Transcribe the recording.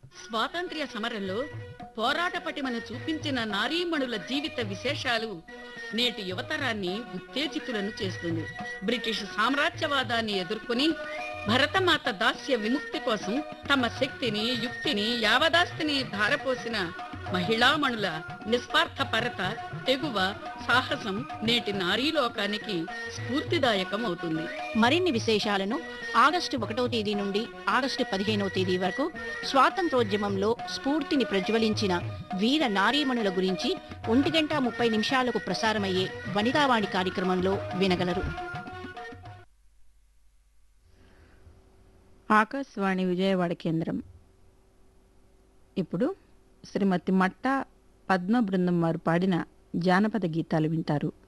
స్వాతంత్ర్య సమరంలో పోరాట పటిమను చూపించిన నారీమణుల జీవిత విశేషాలు నేటి యువతరాన్ని ఉత్తేజితులను చేస్తుంది బ్రిటిష్ సామ్రాజ్యవాదాన్ని ఎదుర్కొని భరతమాత దాస్య విముక్తి కోసం తమ శక్తిని యుక్తిని యావదాస్తిని ధారపోసిన మహిళామణుల నిస్వార్థపరత తెగువ సాహసం నేటి నారీలోకానికి స్ఫూర్తిదాయకం అవుతుంది మరిన్ని విశేషాలను ఆగస్టు ఒకటో తేదీ నుండి ఆగస్టు పదిహేనవ తేదీ వరకు స్వాతంత్రోద్యమంలో స్ఫూర్తిని ప్రజ్వలించిన వీర నారీమణుల గురించి ఒంటి గంట ముప్పై నిమిషాలకు ప్రసారమయ్యే వనితావాణి కార్యక్రమంలో వినగలరు ఆకాశవాణి విజయవాడ కేంద్రం ఇప్పుడు శ్రీమతి మట్టా పద్మ బృందం వారు పాడిన జానపద గీతాలు వింటారు